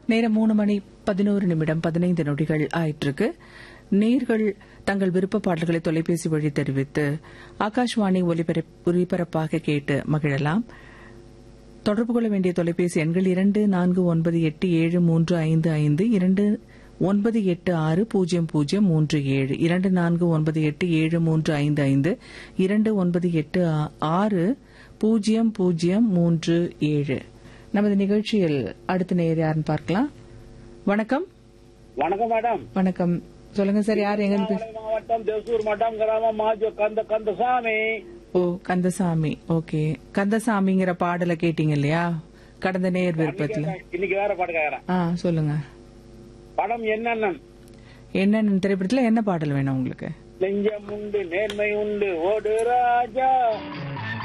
நேரம் மூணு மணி பதினோரு நிமிடம் பதினைந்து நொடிகள் ஆயிற்றுக்கு நேர்கள் தங்கள் விருப்ப பாடல்களை தொலைபேசி வழி தெரிவித்து ஆகாஷ்வாணி ஒலிபரப்- ஒலிபரப்பாக கேட்டு மகிழலாம் தொடர்பு கொள்ள வேண்டிய தொலைபேசி எண்கள் இரண்டு நான்கு ஒன்பது எட்டு ஏழு மூன்று ஐந்து ஐந்து இரண்டு ஒன்பது எட்டு ஆறு பூஜ்ஜியம் பூஜ்ஜியம் மூன்று ஏழு இரண்டு நான்கு ஒன்பது எட்டு ஏழு மூன்று ஐந்து ஐந்து இரண்டு ஒன்பது எட்டு ஆ- ஆறு பூஜ்ஜியம் பூஜ்ஜியம் மூன்று ஏழு நமது நிகழ்ச்சியில் அடுத்த நேர் யாருன்னு பார்க்கலாம் வணக்கம் வணக்கம் மேடம் வணக்கம் சொல்லுங்க சார் யார் எங்க இருந்து பேச- திருவண்ணாமலை மாவட்டம் தேசூர் மட்டம் கிராமம் மாஜோ கந்த கந்தசாமி ஓ கந்தசாமி ஓகே கந்தசாமிங்கிற பாடலை கேட்டீங்க இல்லையா கடந்த நேர் விருப்பத்துல இன்னைக்கு வேற பாட்டு கேக்குறேன் ஆ சொல்லுங்க படம் என்னென்ன என்னென்ன திரைப்படத்துல என்ன பாடல் வேணும் உங்களுக்கு நெஞ்சம் உண்டு நேர்மை உண்டு ஓடு ராஜா